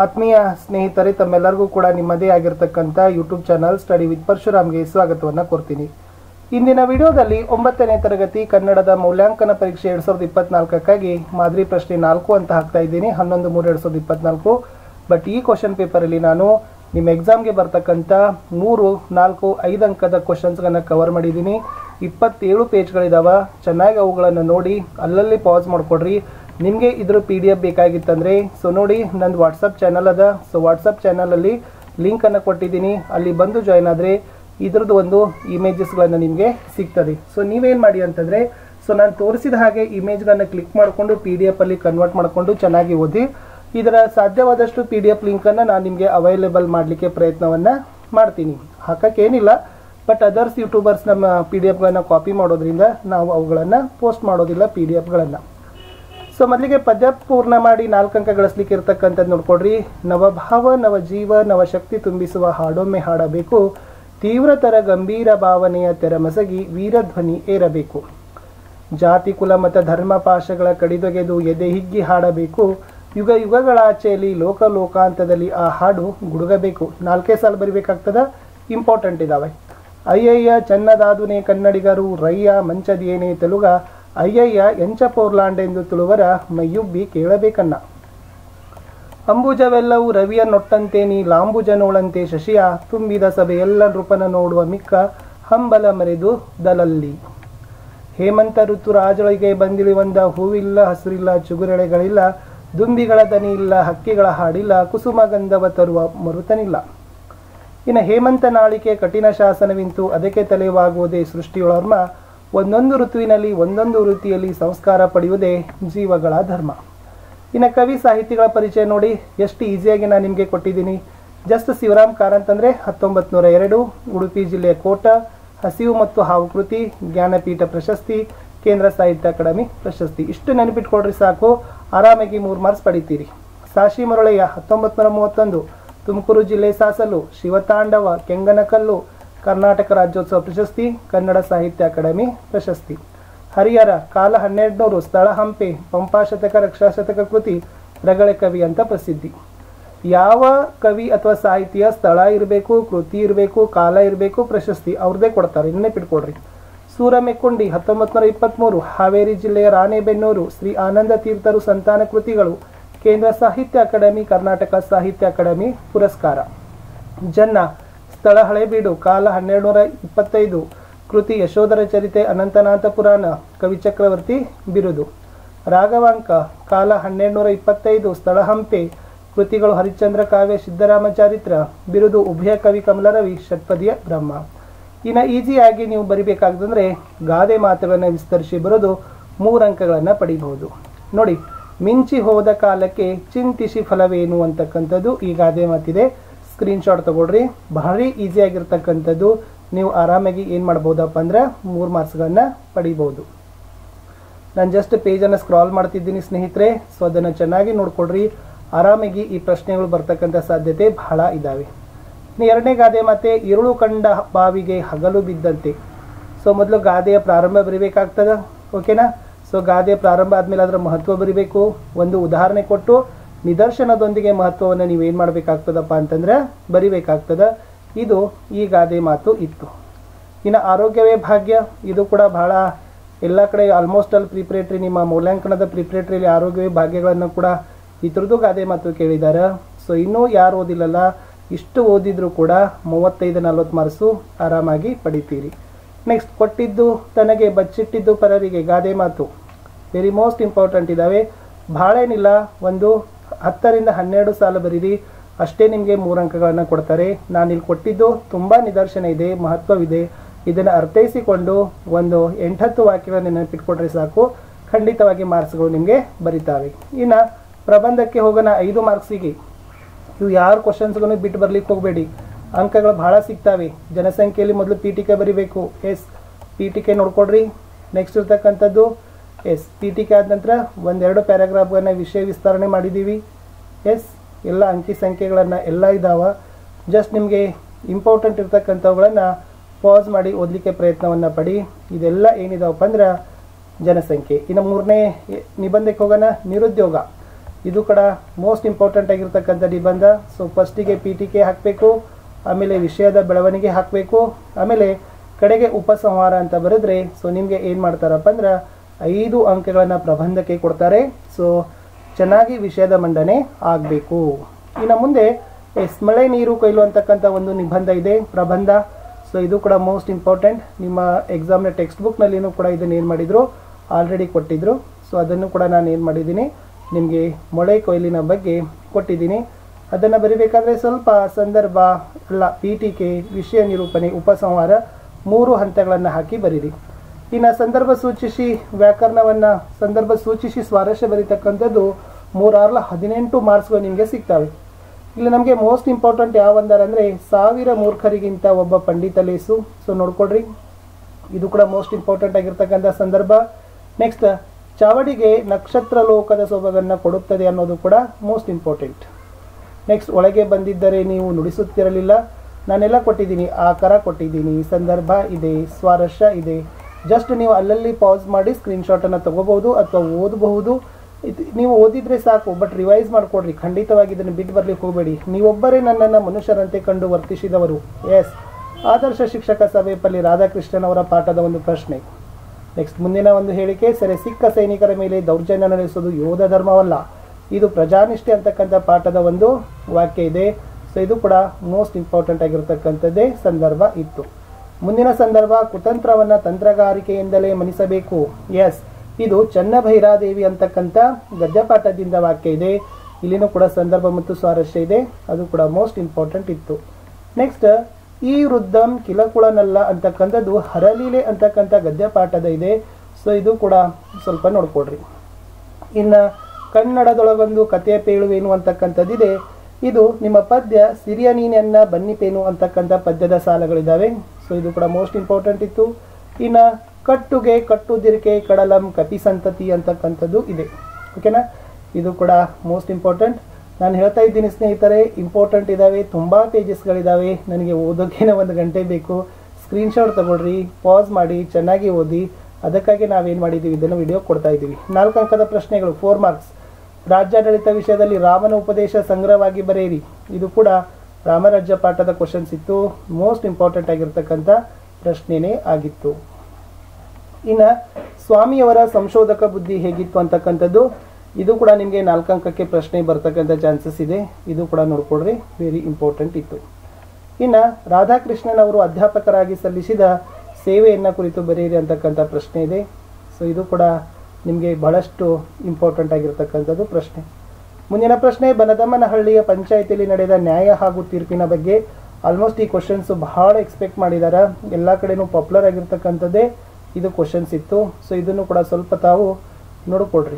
ಆತ್ಮೀಯ ಸ್ನೇಹಿತರೆ ತಮ್ಮೆಲ್ಲರಿಗೂ ಕೂಡ ನಿಮ್ಮದೇ ಆಗಿರ್ತಕ್ಕಂಥ ಯೂಟ್ಯೂಬ್ ಚಾನಲ್ ಸ್ಟಡಿ ವಿತ್ ಪರಶುರಾಮ್ಗೆ ಸ್ವಾಗತವನ್ನು ಕೋರ್ತೀನಿ ಇಂದಿನ ವಿಡಿಯೋದಲ್ಲಿ ಒಂಬತ್ತನೇ ತರಗತಿ ಕನ್ನಡದ ಮೌಲ್ಯಾಂಕನ ಪರೀಕ್ಷೆ ಎರಡ್ ಸಾವಿರದ ಇಪ್ಪತ್ನಾಲ್ಕಕ್ಕಾಗಿ ಮಾದರಿ ಪ್ರಶ್ನೆ ನಾಲ್ಕು ಅಂತ ಹಾಕ್ತಾ ಇದ್ದೀನಿ ಹನ್ನೊಂದು ಮೂರು ಎರಡ್ ಸಾವಿರದ ಇಪ್ಪತ್ನಾಲ್ಕು ಬಟ್ ಈ ಕ್ವಶನ್ ಪೇಪರಲ್ಲಿ ನಾನು ನಿಮ್ಮ ಎಕ್ಸಾಮ್ಗೆ ಬರ್ತಕ್ಕಂಥ ಮೂರು ನಾಲ್ಕು ಐದು ಅಂಕದ ಕ್ವಶನ್ಸ್ಗಳನ್ನು ಕವರ್ ಮಾಡಿದ್ದೀನಿ ಇಪ್ಪತ್ತೇಳು ಪೇಜ್ಗಳಿದಾವೆ ಚೆನ್ನಾಗಿ ಅವುಗಳನ್ನು ನೋಡಿ ಅಲ್ಲಲ್ಲಿ ಪಾಸ್ ಮಾಡಿಕೊಡ್ರಿ ನಿಮಗೆ ಇದ್ರ ಪಿ ಡಿ ಎಫ್ ಬೇಕಾಗಿತ್ತಂದರೆ ಸೊ ನೋಡಿ ನಂದು ವಾಟ್ಸಪ್ ಚಾನಲ್ ಅದ ಸೊ ವಾಟ್ಸಪ್ ಚಾನಲಲ್ಲಿ ಲಿಂಕನ್ನು ಕೊಟ್ಟಿದ್ದೀನಿ ಅಲ್ಲಿ ಬಂದು ಜಾಯ್ನ್ ಆದರೆ ಇದ್ರದ್ದು ಒಂದು ಇಮೇಜಸ್ಗಳನ್ನು ನಿಮಗೆ ಸಿಗ್ತದೆ ಸೊ ನೀವೇನು ಮಾಡಿ ಅಂತಂದರೆ ಸೊ ನಾನು ತೋರಿಸಿದ ಹಾಗೆ ಇಮೇಜ್ಗಳನ್ನು ಕ್ಲಿಕ್ ಮಾಡಿಕೊಂಡು ಪಿ ಡಿ ಎಫ್ ಅಲ್ಲಿ ಕನ್ವರ್ಟ್ ಮಾಡಿಕೊಂಡು ಚೆನ್ನಾಗಿ ಓದಿ ಇದರ ಸಾಧ್ಯವಾದಷ್ಟು ಪಿ ಡಿ ಎಫ್ ಲಿಂಕನ್ನು ನಾನು ನಿಮಗೆ ಅವೈಲೇಬಲ್ ಮಾಡಲಿಕ್ಕೆ ಪ್ರಯತ್ನವನ್ನು ಮಾಡ್ತೀನಿ ಹಾಕಕ್ಕೇನಿಲ್ಲ ಬಟ್ ಅದರ್ಸ್ ಯೂಟ್ಯೂಬರ್ಸ್ ನಮ್ಮ ಪಿ ಡಿ ಎಫ್ಗಳನ್ನು ಕಾಪಿ ಮಾಡೋದ್ರಿಂದ ನಾವು ಅವುಗಳನ್ನು ಪೋಸ್ಟ್ ಮಾಡೋದಿಲ್ಲ ಪಿ ಡಿ ಎಫ್ಗಳನ್ನು ಸೊ ಮೊದಲಿಗೆ ಪದ್ಯ ಪೂರ್ಣ ಮಾಡಿ ನಾಲ್ಕು ಅಂಕ ಗಳಿಸ್ಲಿಕ್ಕೆ ಇರ್ತಕ್ಕಂಥದ್ದು ನೋಡ್ಕೊಡ್ರಿ ನವಭಾವ ನವಜೀವ ನವಶಕ್ತಿ ತುಂಬಿಸುವ ಹಾಡೊಮ್ಮೆ ಹಾಡಬೇಕು ತೀವ್ರತರ ಗಂಭೀರ ಭಾವನೆಯ ತೆರಮಸಗಿ ವೀರಧ್ವನಿ ಏರಬೇಕು ಜಾತಿ ಕುಲ ಮತ ಧರ್ಮ ಪಾಶಗಳ ಕಡಿದೊಗೆದು ಎದೆ ಹಿಗ್ಗಿ ಹಾಡಬೇಕು ಯುಗ ಯುಗಗಳಾಚೆಯಲ್ಲಿ ಲೋಕ ಲೋಕಾಂತದಲ್ಲಿ ಆ ಹಾಡು ಗುಡುಗಬೇಕು ನಾಲ್ಕೇ ಸಾಲ ಬರಿಬೇಕಾಗ್ತದ ಇಂಪಾರ್ಟೆಂಟ್ ಇದಾವೆ ಅಯ್ಯಯ್ಯ ಚನ್ನದಾದುನೆ ಕನ್ನಡಿಗರು ರಯ್ಯ ಮಂಚದಿಯೇನೆ ತೆಲುಗ ಅಯ್ಯಯ್ಯ ಎಂಚ ಪೋರ್ಲಾಂಡೆಂದು ತುಳುವರ ಮೈಯುಬ್ಬಿ ಕೇಳಬೇಕನ್ನ ಅಂಬುಜವೆಲ್ಲವೂ ರವಿಯ ನೊಟ್ಟಂತೆ ನೀ ಲಾಂಬುಜನೋಳಂತೆ ಶಶಿಯ ತುಂಬಿದ ಸಭೆಯೆಲ್ಲ ನೃಪನ ನೋಡುವ ಮಿಕ್ಕ ಹಂಬಲ ಮರೆದು ದಲಲ್ಲಿ ಹೇಮಂತ ಋತುರಾಜಳಿಗೆ ಬಂದಿಳಿವಂದ ಹೂವಿಲ್ಲ ಹಸಿರಿಲ್ಲ ಚುಗುರೆಳೆಗಳಿಲ್ಲ ದುಂಬಿಗಳ ದನಿ ಇಲ್ಲ ಹಕ್ಕಿಗಳ ಹಾಡಿಲ್ಲ ಕುಸುಮ ಗಂಧವ ತರುವ ಮರುತನಿಲ್ಲ ಇನ್ನು ಹೇಮಂತ ನಾಳಿಕೆ ಕಠಿಣ ಶಾಸನವಿಂತು ಅದಕ್ಕೆ ತಲೆವಾಗುವುದೇ ಸೃಷ್ಟಿಯೊಳರ್ಮ ಒಂದೊಂದು ಋತುವಿನಲ್ಲಿ ಒಂದೊಂದು ವೃತ್ತಿಯಲ್ಲಿ ಸಂಸ್ಕಾರ ಪಡೆಯುವುದೇ ಜೀವಗಳ ಧರ್ಮ ಇನ್ನು ಕವಿ ಸಾಹಿತಿಗಳ ಪರಿಚಯ ನೋಡಿ ಎಷ್ಟು ಈಸಿಯಾಗಿ ನಾನು ನಿಮಗೆ ಕೊಟ್ಟಿದ್ದೀನಿ ಜಸ್ಟ್ ಶಿವರಾಮ್ ಕಾರಂತ್ ಅಂದರೆ ಹತ್ತೊಂಬತ್ತು ನೂರ ಎರಡು ಉಡುಪಿ ಜಿಲ್ಲೆಯ ಕೋಟ ಹಸಿವು ಮತ್ತು ಹಾವು ಕೃತಿ ಜ್ಞಾನಪೀಠ ಪ್ರಶಸ್ತಿ ಕೇಂದ್ರ ಸಾಹಿತ್ಯ ಅಕಾಡೆಮಿ ಪ್ರಶಸ್ತಿ ಇಷ್ಟು ನೆನಪಿಟ್ಕೊಡ್ರಿ ಸಾಕು ಆರಾಮಾಗಿ ಮೂರು ಮಾರ್ಕ್ಸ್ ಪಡಿತೀರಿ ಸಾಶಿ ಮರಳಯ್ಯ ಹತ್ತೊಂಬತ್ತು ನೂರ ಮೂವತ್ತೊಂದು ತುಮಕೂರು ಜಿಲ್ಲೆ ಸಾಸಲು ಶಿವತಾಂಡವ ಕೆಂಗನಕಲ್ಲು ಕರ್ನಾಟಕ ರಾಜ್ಯೋತ್ಸವ ಪ್ರಶಸ್ತಿ ಕನ್ನಡ ಸಾಹಿತ್ಯ ಅಕಾಡೆಮಿ ಪ್ರಶಸ್ತಿ ಹರಿಹರ ಕಾಲ ಹನ್ನೆರಡುನೂರು ಸ್ಥಳ ಹಂಪೆ ಪಂಪಾಶತಕ ರಕ್ಷಾಶತಕ ಕೃತಿ ರಗಳೆ ಕವಿ ಅಂತ ಪ್ರಸಿದ್ಧಿ ಯಾವ ಕವಿ ಅಥವಾ ಸಾಹಿತಿಯ ಸ್ಥಳ ಇರಬೇಕು ಕೃತಿ ಇರಬೇಕು ಕಾಲ ಇರಬೇಕು ಪ್ರಶಸ್ತಿ ಅವ್ರದ್ದೇ ಕೊಡ್ತಾರೆ ನೆನಪಿಟ್ಕೊಡ್ರಿ ಸೂರಮೆಕ್ಕುಂಡಿ ಹತ್ತೊಂಬತ್ತು ನೂರ ಇಪ್ಪತ್ತ್ಮೂರು ಹಾವೇರಿ ಜಿಲ್ಲೆಯ ರಾಣೆಬೆನ್ನೂರು ಶ್ರೀ ಆನಂದ ತೀರ್ಥರು ಸಂತಾನ ಕೃತಿಗಳು ಕೇಂದ್ರ ಸಾಹಿತ್ಯ ಅಕಾಡೆಮಿ ಕರ್ನಾಟಕ ಸಾಹಿತ್ಯ ಅಕಾಡೆಮಿ ಪುರಸ್ಕಾರ ಜನ್ನ ಸ್ಥಳ ಹಳೇಬೀಡು ಕಾಲ ಹನ್ನೆರಡು ನೂರ ಇಪ್ಪತ್ತೈದು ಕೃತಿ ಯಶೋಧರ ಚರಿತೆ ಅನಂತನಾಥ ಪುರಾಣ ಕವಿ ಚಕ್ರವರ್ತಿ ಬಿರುದು ರಾಘವಾಂಕ ಕಾಲ ಹನ್ನೆರಡು ನೂರ ಇಪ್ಪತ್ತೈದು ಸ್ಥಳ ಹಂಪೆ ಕೃತಿಗಳು ಹರಿಶ್ಚಂದ್ರ ಕಾವ್ಯ ಸಿದ್ದರಾಮ ಚಾರಿತ್ರ ಬಿರುದು ಉಭಯ ಕವಿ ಕಮಲರವಿ ಷಟ್ಪದಿಯ ಬ್ರಹ್ಮ ಇನ್ನು ಈಸಿಯಾಗಿ ನೀವು ಬರಿಬೇಕಾಗ್ತಂದ್ರೆ ಗಾದೆ ಮಾತುಗಳನ್ನು ವಿಸ್ತರಿಸಿ ಬರೋದು ಮೂರು ಅಂಕಗಳನ್ನು ಪಡಿಬಹುದು ನೋಡಿ ಮಿಂಚಿ ಹೋದ ಕಾಲಕ್ಕೆ ಚಿಂತಿಸಿ ಫಲವೇನು ಅಂತಕ್ಕಂಥದ್ದು ಈ ಗಾದೆ ಮಾತಿದೆ ಸ್ಕ್ರೀನ್ಶಾಟ್ ತಗೊಳ್ರಿ ಭಾರಿ ಈಸಿಯಾಗಿರ್ತಕ್ಕಂಥದ್ದು ನೀವು ಆರಾಮಾಗಿ ಏನು ಮಾಡ್ಬೋದಪ್ಪ ಅಂದ್ರೆ ಮೂರು ಮಾರ್ಕ್ಸ್ಗಳನ್ನು ಪಡಿಬೋದು ನಾನು ಜಸ್ಟ್ ಪೇಜನ್ನು ಸ್ಕ್ರಾಲ್ ಮಾಡ್ತಿದ್ದೀನಿ ಸ್ನೇಹಿತರೆ ಸೊ ಅದನ್ನು ಚೆನ್ನಾಗಿ ನೋಡ್ಕೊಡ್ರಿ ಆರಾಮಾಗಿ ಈ ಪ್ರಶ್ನೆಗಳು ಬರ್ತಕ್ಕಂಥ ಸಾಧ್ಯತೆ ಬಹಳ ಇದ್ದಾವೆ ಇನ್ನು ಎರಡನೇ ಗಾದೆ ಮತ್ತೆ ಇರುಳು ಕಂಡ ಬಾವಿಗೆ ಹಗಲು ಬಿದ್ದಂತೆ ಸೊ ಮೊದಲು ಗಾದೆಯ ಪ್ರಾರಂಭ ಬರಿಬೇಕಾಗ್ತದ ಓಕೆನಾ ಸೊ ಗಾದೆ ಪ್ರಾರಂಭ ಆದಮೇಲೆ ಅದರ ಮಹತ್ವ ಬರಿಬೇಕು ಒಂದು ಉದಾಹರಣೆ ಕೊಟ್ಟು ನಿದರ್ಶನದೊಂದಿಗೆ ಮಹತ್ವವನ್ನು ನೀವು ಏನು ಮಾಡಬೇಕಾಗ್ತದಪ್ಪ ಅಂತಂದ್ರೆ ಬರಿಬೇಕಾಗ್ತದ ಇದು ಈ ಗಾದೆ ಮಾತು ಇತ್ತು ಇನ್ನು ಆರೋಗ್ಯವೇ ಭಾಗ್ಯ ಇದು ಕೂಡ ಬಹಳ ಎಲ್ಲ ಕಡೆ ಆಲ್ಮೋಸ್ಟ್ ಅಲ್ಲಿ ಪ್ರಿಪ್ರೇಟ್ರಿ ನಿಮ್ಮ ಮೌಲ್ಯಾಂಕನದ ಪ್ರಿಪ್ರೇಟ್ರಿಯಲ್ಲಿ ಆರೋಗ್ಯವೇ ಭಾಗ್ಯಗಳನ್ನು ಕೂಡ ಇದ್ರದ್ದು ಗಾದೆ ಮಾತು ಕೇಳಿದ್ದಾರೆ ಸೊ ಇನ್ನೂ ಯಾರು ಓದಿಲ್ಲಲ್ಲ ಇಷ್ಟು ಓದಿದ್ರು ಕೂಡ ಮೂವತ್ತೈದು ನಲ್ವತ್ತು ಮಾರ್ಕ್ಸು ಆರಾಮಾಗಿ ಪಡಿತೀರಿ ನೆಕ್ಸ್ಟ್ ಕೊಟ್ಟಿದ್ದು ತನಗೆ ಬಚ್ಚಿಟ್ಟಿದ್ದು ಪರರಿಗೆ ಗಾದೆ ಮಾತು ವೆರಿ ಮೋಸ್ಟ್ ಇಂಪಾರ್ಟೆಂಟ್ ಇದ್ದಾವೆ ಭಾಳ ಏನಿಲ್ಲ ಒಂದು ಹತ್ತರಿಂದ ಹನ್ನೆರಡು ಸಾಲ ಬರೀರಿ ಅಷ್ಟೇ ನಿಮಗೆ ಮೂರು ಅಂಕಗಳನ್ನು ಕೊಡ್ತಾರೆ ನಾನು ಇಲ್ಲಿ ಕೊಟ್ಟಿದ್ದು ತುಂಬ ನಿದರ್ಶನ ಇದೆ ಮಹತ್ವವಿದೆ ಇದನ್ನು ಅರ್ಥೈಸಿಕೊಂಡು ಒಂದು ಎಂಟತ್ತು ವಾಕ್ಯಗಳನ್ನು ನೆನಪಿಟ್ಕೊಟ್ರೆ ಸಾಕು ಖಂಡಿತವಾಗಿ ಮಾರ್ಕ್ಸ್ಗಳು ನಿಮಗೆ ಬರಿತಾವೆ ಇನ್ನು ಪ್ರಬಂಧಕ್ಕೆ ಹೋಗೋಣ ಐದು ಮಾರ್ಕ್ಸಿಗೆ ಇವು ಯಾರು ಕ್ವಶನ್ಸ್ಗಳನ್ನು ಬಿಟ್ಟು ಬರ್ಲಿಕ್ಕೆ ಹೋಗಬೇಡಿ ಅಂಕಗಳು ಬಹಳ ಸಿಗ್ತಾವೆ ಜನಸಂಖ್ಯೆಯಲ್ಲಿ ಮೊದಲು ಪೀಠಿಕೆ ಬರಿಬೇಕು ಎಸ್ ಪೀಠಿಕೆ ನೋಡ್ಕೊಡ್ರಿ ನೆಕ್ಸ್ಟ್ ಇರ್ತಕ್ಕಂಥದ್ದು ಎಸ್ ಪೀಠಿಕೆ ಆದ ನಂತರ ಒಂದೆರಡು ಪ್ಯಾರಾಗ್ರಾಫ್ಗಳನ್ನ ವಿಷಯ ವಿಸ್ತರಣೆ ಮಾಡಿದ್ದೀವಿ ಎಸ್ ಎಲ್ಲ ಅಂಕಿ ಸಂಖ್ಯೆಗಳನ್ನು ಎಲ್ಲ ಇದ್ದಾವೆ ಜಸ್ಟ್ ನಿಮಗೆ ಇಂಪಾರ್ಟೆಂಟ್ ಇರ್ತಕ್ಕಂಥವುಗಳನ್ನು ಪಾಸ್ ಮಾಡಿ ಓದಲಿಕ್ಕೆ ಪ್ರಯತ್ನವನ್ನು ಪಡಿ ಇದೆಲ್ಲ ಏನಿದಾವಪ್ಪ ಅಂದ್ರೆ ಜನಸಂಖ್ಯೆ ಇನ್ನು ಮೂರನೇ ನಿಬಂಧಕ್ಕೆ ಹೋಗೋಣ ನಿರುದ್ಯೋಗ ಇದು ಕೂಡ ಮೋಸ್ಟ್ ಇಂಪಾರ್ಟೆಂಟ್ ಆಗಿರ್ತಕ್ಕಂಥ ನಿಬಂಧ ಸೊ ಫಸ್ಟಿಗೆ ಪೀಠಿಕೆ ಹಾಕಬೇಕು ಆಮೇಲೆ ವಿಷಯದ ಬೆಳವಣಿಗೆ ಹಾಕಬೇಕು ಆಮೇಲೆ ಕಡೆಗೆ ಉಪಸಂಹಾರ ಅಂತ ಬರೆದ್ರೆ ಸೊ ನಿಮಗೆ ಏನು ಮಾಡ್ತಾರಪ್ಪ ಅಂದ್ರೆ ಐದು ಅಂಕಗಳನ್ನು ಪ್ರಬಂಧಕ್ಕೆ ಕೊಡ್ತಾರೆ ಸೊ ಚೆನ್ನಾಗಿ ವಿಷಯದ ಮಂಡನೆ ಆಗಬೇಕು ಇನ್ನು ಮುಂದೆ ಎಸ್ ಮಳೆ ನೀರು ಕೊಯ್ಲು ಅಂತಕ್ಕಂಥ ಒಂದು ನಿಬಂಧ ಇದೆ ಪ್ರಬಂಧ ಸೊ ಇದು ಕೂಡ ಮೋಸ್ಟ್ ಇಂಪಾರ್ಟೆಂಟ್ ನಿಮ್ಮ ಎಕ್ಸಾಮ್ನ ಟೆಕ್ಸ್ಟ್ ಬುಕ್ನಲ್ಲಿನೂ ಕೂಡ ಇದನ್ನು ಏನು ಮಾಡಿದರು ಆಲ್ರೆಡಿ ಕೊಟ್ಟಿದ್ರು ಸೊ ಅದನ್ನು ಕೂಡ ನಾನು ಏನು ಮಾಡಿದ್ದೀನಿ ನಿಮಗೆ ಮೊಳೆ ಕೊಯ್ಲಿನ ಬಗ್ಗೆ ಕೊಟ್ಟಿದ್ದೀನಿ ಅದನ್ನು ಬರಿಬೇಕಾದ್ರೆ ಸ್ವಲ್ಪ ಸಂದರ್ಭ ಅಲ್ಲ ಪೀಠಿಕೆ ವಿಷಯ ನಿರೂಪಣೆ ಉಪಸಂಹಾರ ಮೂರು ಹಂತಗಳನ್ನು ಹಾಕಿ ಬರೀರಿ ಇನ್ನು ಸಂದರ್ಭ ಸೂಚಿಸಿ ವ್ಯಾಕರಣವನ್ನು ಸಂದರ್ಭ ಸೂಚಿಸಿ ಸ್ವಾರಸ್ಯ ಬರೀತಕ್ಕಂಥದ್ದು ಮೂರಾರ್ಲ ಹದಿನೆಂಟು ಮಾರ್ಕ್ಸ್ಗಳು ನಿಮಗೆ ಸಿಗ್ತವೆ ಇಲ್ಲಿ ನಮಗೆ ಮೋಸ್ಟ್ ಇಂಪಾರ್ಟೆಂಟ್ ಯಾವಂದಾರ ಅಂದರೆ ಸಾವಿರ ಮೂರ್ಖರಿಗಿಂತ ಒಬ್ಬ ಪಂಡಿತ ಲೇಸು ಸೊ ನೋಡ್ಕೊಡ್ರಿ ಇದು ಕೂಡ ಮೋಸ್ಟ್ ಇಂಪಾರ್ಟೆಂಟ್ ಆಗಿರ್ತಕ್ಕಂಥ ಸಂದರ್ಭ ನೆಕ್ಸ್ಟ್ ಚಾವಡಿಗೆ ನಕ್ಷತ್ರ ಲೋಕದ ಸೊಬಗನ್ನು ಕೊಡುತ್ತದೆ ಅನ್ನೋದು ಕೂಡ ಮೋಸ್ಟ್ ಇಂಪಾರ್ಟೆಂಟ್ ನೆಕ್ಸ್ಟ್ ಒಳಗೆ ಬಂದಿದ್ದರೆ ನೀವು ನುಡಿಸುತ್ತಿರಲಿಲ್ಲ ನಾನೆಲ್ಲ ಕೊಟ್ಟಿದ್ದೀನಿ ಆಕಾರ ಕೊಟ್ಟಿದ್ದೀನಿ ಸಂದರ್ಭ ಇದೆ ಸ್ವಾರಸ್ಯ ಇದೆ ಜಸ್ಟ್ ನೀವು ಅಲ್ಲಲ್ಲಿ ಪಾಸ್ ಮಾಡಿ ಸ್ಕ್ರೀನ್ಶಾಟನ್ನು ತಗೋಬಹುದು ಅಥವಾ ಓದಬಹುದು ಇದು ನೀವು ಓದಿದ್ರೆ ಸಾಕು ಬಟ್ ರಿವೈಸ್ ಮಾಡಿಕೊಡ್ರಿ ಖಂಡಿತವಾಗಿ ಇದನ್ನು ಬಿಟ್ಟು ಬರ್ಲಿಕ್ಕೆ ಹೋಗಬೇಡಿ ನೀವೊಬ್ಬರೇ ನನ್ನನ್ನು ಮನುಷ್ಯರಂತೆ ಕಂಡು ವರ್ತಿಸಿದವರು ಎಸ್ ಆದರ್ಶ ಶಿಕ್ಷಕ ಸಭೆಯಲ್ಲಿ ರಾಧಾಕೃಷ್ಣನ್ ಅವರ ಪಾಠದ ಒಂದು ಪ್ರಶ್ನೆ ನೆಕ್ಸ್ಟ್ ಮುಂದಿನ ಒಂದು ಹೇಳಿಕೆ ಸೆರೆ ಸಿಕ್ಕ ಸೈನಿಕರ ಮೇಲೆ ದೌರ್ಜನ್ಯ ನಡೆಸುವುದು ಯೋಧ ಧರ್ಮವಲ್ಲ ಇದು ಪ್ರಜಾನಿಷ್ಠೆ ಅಂತಕ್ಕಂಥ ಪಾಠದ ಒಂದು ವಾಕ್ಯ ಇದೆ ಸೊ ಇದು ಕೂಡ ಮೋಸ್ಟ್ ಇಂಪಾರ್ಟೆಂಟ್ ಆಗಿರತಕ್ಕಂಥದ್ದೇ ಸಂದರ್ಭ ಇತ್ತು ಮುಂದಿನ ಸಂದರ್ಭ ಕುತಂತ್ರವನ್ನ ತಂತ್ರಗಾರಿಕೆಯಿಂದಲೇ ಮನಿಸಬೇಕು ಎಸ್ ಇದು ಚನ್ನಭೈರಾದೇವಿ ಅಂತಕ್ಕಂಥ ಗದ್ಯಪಾಠದಿಂದ ವಾಕ್ಯ ಇದೆ ಇಲ್ಲಿನೂ ಕೂಡ ಸಂದರ್ಭ ಮತ್ತು ಸ್ವಾರಸ್ಯ ಇದೆ ಅದು ಕೂಡ ಮೋಸ್ಟ್ ಇಂಪಾರ್ಟೆಂಟ್ ಇತ್ತು ನೆಕ್ಸ್ಟ್ ಈ ವೃದ್ಧಂ ಕಿಲಕುಳನಲ್ಲ ಅಂತಕ್ಕಂಥದ್ದು ಹರಲೀಲೆ ಅಂತಕ್ಕಂಥ ಗದ್ಯಪಾಠದ ಇದೆ ಸೊ ಇದು ಕೂಡ ಸ್ವಲ್ಪ ನೋಡ್ಕೊಡ್ರಿ ಇನ್ನು ಕನ್ನಡದೊಳಗೊಂದು ಕಥೆಯ ಪೇಳುವೇನು ಅಂತಕ್ಕಂಥದ್ದಿದೆ ಇದು ನಿಮ್ಮ ಪದ್ಯ ಸಿರಿಯ ನೀನೆನ್ನ ಬನ್ನಿಪೇನು ಅಂತಕ್ಕಂಥ ಪದ್ಯದ ಸಾಲಗಳಿದ್ದಾವೆ ಸೊ ಇದು ಕೂಡ ಮೋಸ್ಟ್ ಇಂಪಾರ್ಟೆಂಟ್ ಇತ್ತು ಇನ್ನು ಕಟ್ಟುಗೆ ಕಟ್ಟುದಿರಿಕೆ ಕಡಲಂ ಕಪಿ ಸಂತತಿ ಅಂತಕ್ಕಂಥದ್ದು ಇದೆ ಓಕೆನಾ ಇದು ಕೂಡ ಮೋಸ್ಟ್ ಇಂಪಾರ್ಟೆಂಟ್ ನಾನು ಹೇಳ್ತಾ ಇದ್ದೀನಿ ಸ್ನೇಹಿತರೆ ಇಂಪಾರ್ಟೆಂಟ್ ಇದ್ದಾವೆ ತುಂಬ ಪೇಜಸ್ಗಳಿದ್ದಾವೆ ನನಗೆ ಓದೋಕ್ಕೇನೆ ಒಂದು ಗಂಟೆ ಬೇಕು ಸ್ಕ್ರೀನ್ಶಾಟ್ ತಗೊಳ್ರಿ ಪಾಸ್ ಮಾಡಿ ಚೆನ್ನಾಗಿ ಓದಿ ಅದಕ್ಕಾಗಿ ನಾವೇನು ಮಾಡಿದ್ದೀವಿ ಇದನ್ನು ವಿಡಿಯೋ ಕೊಡ್ತಾ ಇದ್ದೀವಿ ನಾಲ್ಕು ಅಂಕದ ಪ್ರಶ್ನೆಗಳು ಫೋರ್ ಮಾರ್ಕ್ಸ್ ರಾಜ್ಯಾಡಳಿತ ವಿಷಯದಲ್ಲಿ ರಾಮನ ಉಪದೇಶ ಸಂಗ್ರಹವಾಗಿ ಬರೆಯಿರಿ ಇದು ಕೂಡ ರಾಮರಾಜ್ಯ ಪಾಠದ ಕ್ವಶನ್ಸ್ ಇತ್ತು ಮೋಸ್ಟ್ ಇಂಪಾರ್ಟೆಂಟ್ ಆಗಿರ್ತಕ್ಕಂಥ ಪ್ರಶ್ನೆನೇ ಆಗಿತ್ತು ಇನ್ನು ಸ್ವಾಮಿಯವರ ಸಂಶೋಧಕ ಬುದ್ಧಿ ಹೇಗಿತ್ತು ಅಂತಕ್ಕಂಥದ್ದು ಇದು ಕೂಡ ನಿಮಗೆ ನಾಲ್ಕು ಅಂಕಕ್ಕೆ ಪ್ರಶ್ನೆ ಬರ್ತಕ್ಕಂಥ ಚಾನ್ಸಸ್ ಇದೆ ಇದು ಕೂಡ ನೋಡ್ಕೊಡ್ರಿ ವೆರಿ ಇಂಪಾರ್ಟೆಂಟ್ ಇತ್ತು ಇನ್ನು ರಾಧಾಕೃಷ್ಣನ್ ಅವರು ಅಧ್ಯಾಪಕರಾಗಿ ಸಲ್ಲಿಸಿದ ಸೇವೆಯನ್ನು ಕುರಿತು ಬರೆಯಿರಿ ಅಂತಕ್ಕಂಥ ಪ್ರಶ್ನೆ ಇದೆ ಸೊ ಇದು ಕೂಡ ನಿಮಗೆ ಬಹಳಷ್ಟು ಇಂಪಾರ್ಟೆಂಟ್ ಆಗಿರ್ತಕ್ಕಂಥದ್ದು ಪ್ರಶ್ನೆ ಮುಂದಿನ ಪ್ರಶ್ನೆ ಬನದಮ್ಮನಹಳ್ಳಿಯ ಪಂಚಾಯತಿಯಲ್ಲಿ ನಡೆದ ನ್ಯಾಯ ಹಾಗೂ ತೀರ್ಪಿನ ಬಗ್ಗೆ ಆಲ್ಮೋಸ್ಟ್ ಈ ಕ್ವಶನ್ಸ್ ಬಹಳ ಎಕ್ಸ್ಪೆಕ್ಟ್ ಮಾಡಿದ್ದಾರೆ ಎಲ್ಲ ಕಡೆನೂ ಪಾಪ್ಯುಲರ್ ಆಗಿರ್ತಕ್ಕಂಥದ್ದೇ ಇದು ಕ್ವಶನ್ಸ್ ಇತ್ತು ಸೊ ಇದನ್ನು ಕೂಡ ಸ್ವಲ್ಪ ತಾವು ನೋಡಿಕೊಡ್ರಿ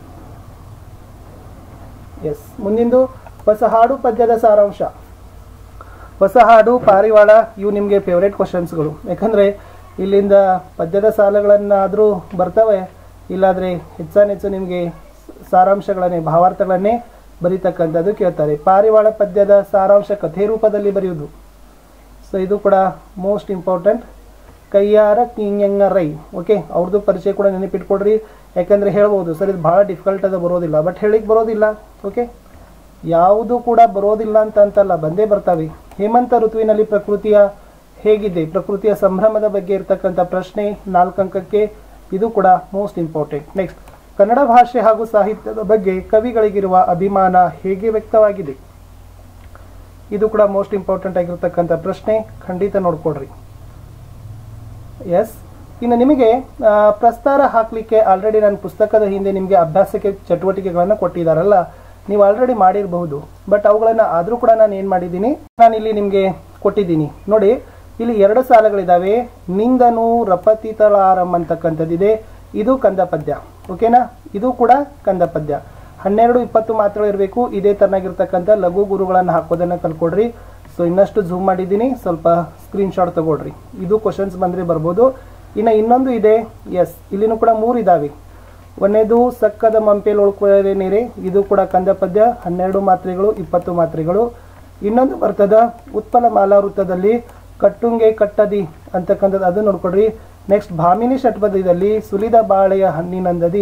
ಎಸ್ ಮುಂದಿಂದು ಹೊಸ ಹಾಡು ಪದ್ಯದ ಸಾರಾಂಶ ಹೊಸ ಹಾಡು ಪಾರಿವಾಳ ಇವು ನಿಮಗೆ ಫೇವ್ರೇಟ್ ಕ್ವಶನ್ಸ್ಗಳು ಯಾಕಂದರೆ ಇಲ್ಲಿಂದ ಪದ್ಯದ ಸಾಲಗಳನ್ನಾದರೂ ಬರ್ತವೆ ಇಲ್ಲಾದರೆ ಹೆಚ್ಚಾನೆಚ್ಚು ನಿಮಗೆ ಸಾರಾಂಶಗಳನ್ನೇ ಭಾವಾರ್ಥಗಳನ್ನೇ ಬರೀತಕ್ಕಂಥದ್ದು ಕೇಳ್ತಾರೆ ಪಾರಿವಾಳ ಪದ್ಯದ ಸಾರಾಂಶ ಕಥೆ ರೂಪದಲ್ಲಿ ಬರೆಯುವುದು ಸೊ ಇದು ಕೂಡ ಮೋಸ್ಟ್ ಇಂಪಾರ್ಟೆಂಟ್ ಕೈಯಾರ ಕಿಂಗ್ಯಂಗ ರೈ ಓಕೆ ಅವ್ರದ್ದು ಪರಿಚಯ ಕೂಡ ನೆನಪಿಟ್ಕೊಡ್ರಿ ಯಾಕಂದರೆ ಹೇಳ್ಬೋದು ಸರ್ ಇದು ಭಾಳ ಡಿಫಿಕಲ್ಟ್ ಅದ ಬರೋದಿಲ್ಲ ಬಟ್ ಹೇಳಿಕ್ಕೆ ಬರೋದಿಲ್ಲ ಓಕೆ ಯಾವುದು ಕೂಡ ಬರೋದಿಲ್ಲ ಅಂತ ಅಂತಲ್ಲ ಬಂದೇ ಬರ್ತಾವೆ ಹೇಮಂತ ಋತುವಿನಲ್ಲಿ ಪ್ರಕೃತಿಯ ಹೇಗಿದೆ ಪ್ರಕೃತಿಯ ಸಂಭ್ರಮದ ಬಗ್ಗೆ ಇರ್ತಕ್ಕಂಥ ಪ್ರಶ್ನೆ ನಾಲ್ಕು ಅಂಕಕ್ಕೆ ಇದು ಕೂಡ ಮೋಸ್ಟ್ ಇಂಪಾರ್ಟೆಂಟ್ ನೆಕ್ಸ್ಟ್ ಕನ್ನಡ ಭಾಷೆ ಹಾಗೂ ಸಾಹಿತ್ಯದ ಬಗ್ಗೆ ಕವಿಗಳಿಗಿರುವ ಅಭಿಮಾನ ಹೇಗೆ ವ್ಯಕ್ತವಾಗಿದೆ ಇದು ಕೂಡ ಮೋಸ್ಟ್ ಇಂಪಾರ್ಟೆಂಟ್ ಆಗಿರ್ತಕ್ಕಂಥ ಪ್ರಶ್ನೆ ಖಂಡಿತ ನೋಡ್ಕೊಡ್ರಿ ಎಸ್ ಇನ್ನು ನಿಮಗೆ ಆ, ಪ್ರಸ್ತಾರ ಹಾಕಲಿಕ್ಕೆ ಆಲ್ರೆಡಿ ನಾನು ಪುಸ್ತಕದ ಹಿಂದೆ ನಿಮಗೆ ಅಭ್ಯಾಸಕ್ಕೆ ಚಟುವಟಿಕೆಗಳನ್ನು ಕೊಟ್ಟಿದ್ದಾರಲ್ಲ ನೀವು ಆಲ್ರೆಡಿ ಮಾಡಿರಬಹುದು ಬಟ್ ಅವುಗಳನ್ನು ಆದರೂ ಕೂಡ ನಾನು ಏನು ಮಾಡಿದ್ದೀನಿ ನಾನು ಇಲ್ಲಿ ನಿಮಗೆ ಕೊಟ್ಟಿದ್ದೀನಿ ನೋಡಿ ಇಲ್ಲಿ ಎರಡು ಸಾಲಗಳಿದ್ದಾವೆ ನಿಂದನು ರಪತಿತಳಾರಂ ಅಂತಕ್ಕಂಥದ್ದಿದೆ ಇದು ಕಂದ ಪದ್ಯ ಓಕೆನಾ ಇದು ಕೂಡ ಕಂದ ಪದ್ಯ ಹನ್ನೆರಡು ಇಪ್ಪತ್ತು ಮಾತುಗಳು ಇರಬೇಕು ಇದೇ ತರನಾಗಿರ್ತಕ್ಕಂಥ ಲಘು ಗುರುಗಳನ್ನು ಹಾಕೋದನ್ನು ಕಲ್ಕೊಡ್ರಿ ಸೊ ಇನ್ನಷ್ಟು ಝೂಮ್ ಮಾಡಿದ್ದೀನಿ ಸ್ವಲ್ಪ ಸ್ಕ್ರೀನ್ಶಾಟ್ ತಗೊಳ್ರಿ ಇದು ಕ್ವಶನ್ಸ್ ಬಂದರೆ ಬರ್ಬೋದು ಇನ್ನು ಇನ್ನೊಂದು ಇದೆ ಎಸ್ ಇಲ್ಲಿನೂ ಕೂಡ ಮೂರು ಇದಾವೆ ಒಂದೇದು ಸಕ್ಕದ ಮಂಪೇಲ್ ಉಳ್ಕೊಳ್ಳೆ ನೀರೆ ಇದು ಕೂಡ ಕಂದ ಪದ್ಯ ಹನ್ನೆರಡು ಮಾತ್ರೆಗಳು ಇಪ್ಪತ್ತು ಮಾತ್ರೆಗಳು ಇನ್ನೊಂದು ಬರ್ತದ ಉತ್ಪಲ ಮಾಲಾ ವೃತ್ತದಲ್ಲಿ ಕಟ್ಟುಂಗೆ ಕಟ್ಟದಿ ಅಂತಕ್ಕಂಥದ್ದು ಅದು ನೋಡ್ಕೊಡ್ರಿ ನೆಕ್ಸ್ಟ್ ಭಾಮಿನಿ ಷಟ್ಪದಿಯಲ್ಲಿ ಸುಲಿದ ಬಾಳೆಯ ಹಣ್ಣಿನಂದದಿ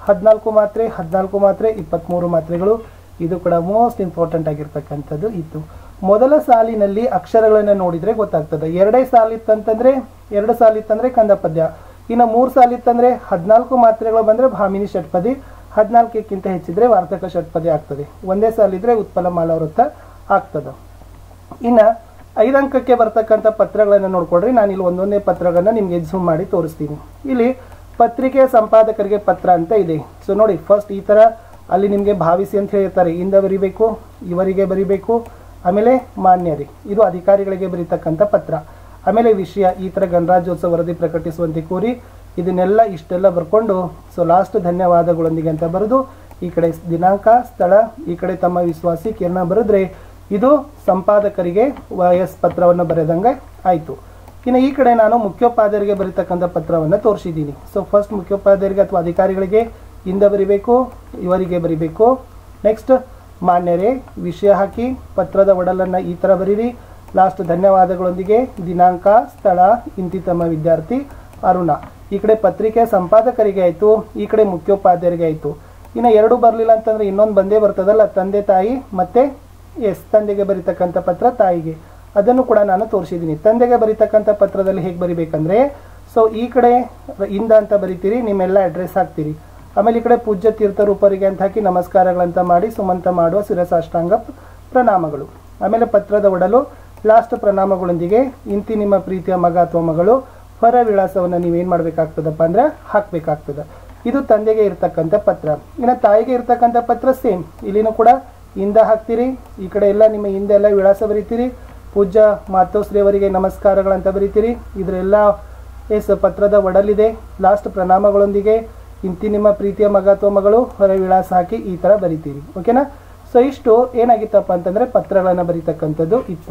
ಹದಿನಾಲ್ಕು ಮಾತ್ರೆ ಹದಿನಾಲ್ಕು ಮಾತ್ರೆ ಇಪ್ಪತ್ತ್ಮೂರು ಮಾತ್ರೆಗಳು ಇದು ಕೂಡ ಮೋಸ್ಟ್ ಇಂಪಾರ್ಟೆಂಟ್ ಆಗಿರ್ತಕ್ಕಂಥದ್ದು ಇತ್ತು ಮೊದಲ ಸಾಲಿನಲ್ಲಿ ಅಕ್ಷರಗಳನ್ನು ನೋಡಿದ್ರೆ ಗೊತ್ತಾಗ್ತದೆ ಎರಡೇ ಸಾಲಿತ್ತಂತಂದ್ರೆ ಎರಡು ಸಾಲಿತ್ತಂದ್ರೆ ಕಂದ ಪದ್ಯ ಇನ್ನು ಮೂರು ಸಾಲಿತ್ತಂದ್ರೆ ಹದಿನಾಲ್ಕು ಮಾತ್ರೆಗಳು ಬಂದ್ರೆ ಭಾಮಿನಿ ಷಟ್ಪದಿ ಹದಿನಾಲ್ಕಕ್ಕಿಂತ ಹೆಚ್ಚಿದ್ರೆ ವಾರ್ತಕ ಷಟ್ಪದಿ ಆಗ್ತದೆ ಒಂದೇ ಸಾಲಿದ್ರೆ ಉತ್ಪಲ ಮಾಲವೃತ್ತ ಆಗ್ತದೆ ಇನ್ನ ಐದಂಕಕ್ಕೆ ಬರ್ತಕ್ಕಂಥ ಪತ್ರಗಳನ್ನು ನೋಡ್ಕೊಡ್ರಿ ನಾನು ಇಲ್ಲಿ ಒಂದೊಂದೇ ಪತ್ರಗಳನ್ನ ನಿಮ್ಗೆ ಝೂಮ್ ಮಾಡಿ ತೋರಿಸ್ತೀನಿ ಇಲ್ಲಿ ಪತ್ರಿಕೆಯ ಸಂಪಾದಕರಿಗೆ ಪತ್ರ ಅಂತ ಇದೆ ಸೊ ನೋಡಿ ಫಸ್ಟ್ ಈ ತರ ಅಲ್ಲಿ ನಿಮಗೆ ಭಾವಿಸಿ ಅಂತ ಹೇಳಿರ್ತಾರೆ ಇಂದ ಬರಿಬೇಕು ಇವರಿಗೆ ಬರಿಬೇಕು ಆಮೇಲೆ ಮಾನ್ಯರಿ ಇದು ಅಧಿಕಾರಿಗಳಿಗೆ ಬರೀತಕ್ಕಂಥ ಪತ್ರ ಆಮೇಲೆ ವಿಷಯ ಈ ತರ ಗಣರಾಜ್ಯೋತ್ಸವ ವರದಿ ಪ್ರಕಟಿಸುವಂತೆ ಕೋರಿ ಇದನ್ನೆಲ್ಲ ಇಷ್ಟೆಲ್ಲ ಬರ್ಕೊಂಡು ಸೊ ಲಾಸ್ಟ್ ಧನ್ಯವಾದಗಳೊಂದಿಗೆ ಅಂತ ಬರೆದು ಈ ಕಡೆ ದಿನಾಂಕ ಸ್ಥಳ ಈ ಕಡೆ ತಮ್ಮ ವಿಶ್ವಾಸಿ ಕಿರಣ ಬರೆದ್ರೆ ಇದು ಸಂಪಾದಕರಿಗೆ ವಯಸ್ ಪತ್ರವನ್ನು ಬರೆದಂಗೆ ಆಯಿತು ಇನ್ನು ಈ ಕಡೆ ನಾನು ಮುಖ್ಯೋಪಾಧ್ಯಾಯರಿಗೆ ಬರೀತಕ್ಕಂಥ ಪತ್ರವನ್ನು ತೋರಿಸಿದ್ದೀನಿ ಸೊ ಫಸ್ಟ್ ಮುಖ್ಯೋಪಾಧ್ಯಾಯರಿಗೆ ಅಥವಾ ಅಧಿಕಾರಿಗಳಿಗೆ ಇಂದ ಬರಿಬೇಕು ಇವರಿಗೆ ಬರಿಬೇಕು ನೆಕ್ಸ್ಟ್ ಮಾನ್ಯರೇ ವಿಷಯ ಹಾಕಿ ಪತ್ರದ ಒಡಲನ್ನು ಈ ಥರ ಬರೀರಿ ಲಾಸ್ಟ್ ಧನ್ಯವಾದಗಳೊಂದಿಗೆ ದಿನಾಂಕ ಸ್ಥಳ ಇಂತಿ ತಮ್ಮ ವಿದ್ಯಾರ್ಥಿ ಅರುಣ ಈ ಕಡೆ ಪತ್ರಿಕೆ ಸಂಪಾದಕರಿಗೆ ಆಯಿತು ಈ ಕಡೆ ಮುಖ್ಯೋಪಾಧ್ಯಾಯರಿಗೆ ಆಯಿತು ಇನ್ನು ಎರಡು ಬರಲಿಲ್ಲ ಅಂತಂದ್ರೆ ಇನ್ನೊಂದು ಬಂದೇ ಬರ್ತದಲ್ಲ ತಂದೆ ತಾಯಿ ಮತ್ತೆ ಎಸ್ ತಂದೆಗೆ ಬರೀತಕ್ಕಂಥ ಪತ್ರ ತಾಯಿಗೆ ಅದನ್ನು ಕೂಡ ನಾನು ತೋರಿಸಿದ್ದೀನಿ ತಂದೆಗೆ ಬರೀತಕ್ಕಂಥ ಪತ್ರದಲ್ಲಿ ಹೇಗೆ ಬರಿಬೇಕಂದ್ರೆ ಸೊ ಈ ಕಡೆ ಇಂದ ಅಂತ ಬರಿತೀರಿ ನಿಮ್ಮೆಲ್ಲ ಅಡ್ರೆಸ್ ಹಾಕ್ತೀರಿ ಆಮೇಲೆ ಈ ಕಡೆ ಪೂಜ್ಯ ತೀರ್ಥರೂಪರಿಗೆ ಅಂತ ಹಾಕಿ ನಮಸ್ಕಾರಗಳಂತ ಮಾಡಿ ಸುಮಂತ ಮಾಡುವ ಶಿರಸಾಷ್ಟಾಂಗ ಪ್ರಣಾಮಗಳು ಆಮೇಲೆ ಪತ್ರದ ಒಡಲು ಲಾಸ್ಟ್ ಪ್ರಣಾಮಗಳೊಂದಿಗೆ ಇಂತಿ ನಿಮ್ಮ ಪ್ರೀತಿಯ ಮಗ ಅಥವಾ ಮಗಳು ಹೊರ ವಿಳಾಸವನ್ನು ನೀವೇನು ಮಾಡಬೇಕಾಗ್ತದಪ್ಪ ಅಂದ್ರೆ ಹಾಕ್ಬೇಕಾಗ್ತದೆ ಇದು ತಂದೆಗೆ ಇರ್ತಕ್ಕಂಥ ಪತ್ರ ಇನ್ನು ತಾಯಿಗೆ ಇರ್ತಕ್ಕಂಥ ಪತ್ರ ಸೇಮ್ ಇಲ್ಲಿನೂ ಕೂಡ ಇಂದ ಹಾಕ್ತೀರಿ ಈ ಕಡೆ ಎಲ್ಲ ನಿಮ್ಮ ಹಿಂದೆ ಎಲ್ಲ ವಿಳಾಸ ಬರೀತೀರಿ ಪೂಜ್ಯ ಮಾತೋಶ್ರೀ ಅವರಿಗೆ ನಮಸ್ಕಾರಗಳಂತ ಬರೀತೀರಿ ಇದರೆಲ್ಲ ಎಸ್ ಪತ್ರದ ಒಡಲಿದೆ ಲಾಸ್ಟ್ ಪ್ರಣಾಮಗಳೊಂದಿಗೆ ಇಂತಿ ನಿಮ್ಮ ಪ್ರೀತಿಯ ಮಗ ಅಥವಾ ಮಗಳು ಹೊರ ವಿಳಾಸ ಹಾಕಿ ಈ ಥರ ಬರಿತೀರಿ ಓಕೆನಾ ಸೊ ಇಷ್ಟು ಏನಾಗಿತ್ತಪ್ಪ ಅಂತಂದರೆ ಪತ್ರಗಳನ್ನು ಬರೀತಕ್ಕಂಥದ್ದು ಇತ್ತು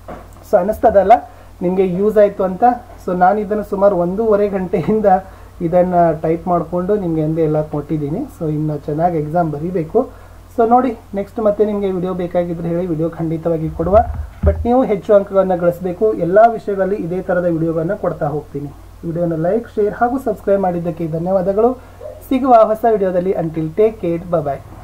ಸೊ ಅನಿಸ್ತದಲ್ಲ ನಿಮಗೆ ಯೂಸ್ ಆಯಿತು ಅಂತ ಸೊ ನಾನು ಇದನ್ನು ಸುಮಾರು ಒಂದೂವರೆ ಗಂಟೆಯಿಂದ ಇದನ್ನು ಟೈಪ್ ಮಾಡಿಕೊಂಡು ನಿಮಗೆ ಅಂದೆ ಎಲ್ಲ ಕೊಟ್ಟಿದ್ದೀನಿ ಸೊ ಇನ್ನು ಚೆನ್ನಾಗಿ ಎಕ್ಸಾಮ್ ಬರೀಬೇಕು ಸೊ ನೋಡಿ ನೆಕ್ಸ್ಟ್ ಮತ್ತೆ ನಿಮಗೆ ವಿಡಿಯೋ ಬೇಕಾಗಿದ್ರೆ ಹೇಳಿ ವಿಡಿಯೋ ಖಂಡಿತವಾಗಿ ಕೊಡುವ ಬಟ್ ನೀವು ಹೆಚ್ಚು ಅಂಕಗಳನ್ನು ಗಳಿಸಬೇಕು ಎಲ್ಲ ವಿಷಯಗಳಲ್ಲಿ ಇದೇ ಥರದ ವಿಡಿಯೋಗಳನ್ನು ಕೊಡ್ತಾ ಹೋಗ್ತೀನಿ ವಿಡಿಯೋನ ಲೈಕ್ ಶೇರ್ ಹಾಗೂ ಸಬ್ಸ್ಕ್ರೈಬ್ ಮಾಡಿದ್ದಕ್ಕೆ ಧನ್ಯವಾದಗಳು ಸಿಗುವ ಹೊಸ ವಿಡಿಯೋದಲ್ಲಿ ಅಂಟಿಲ್ ಟೇಕ್ ಕೇರ್ ಬಾಯ್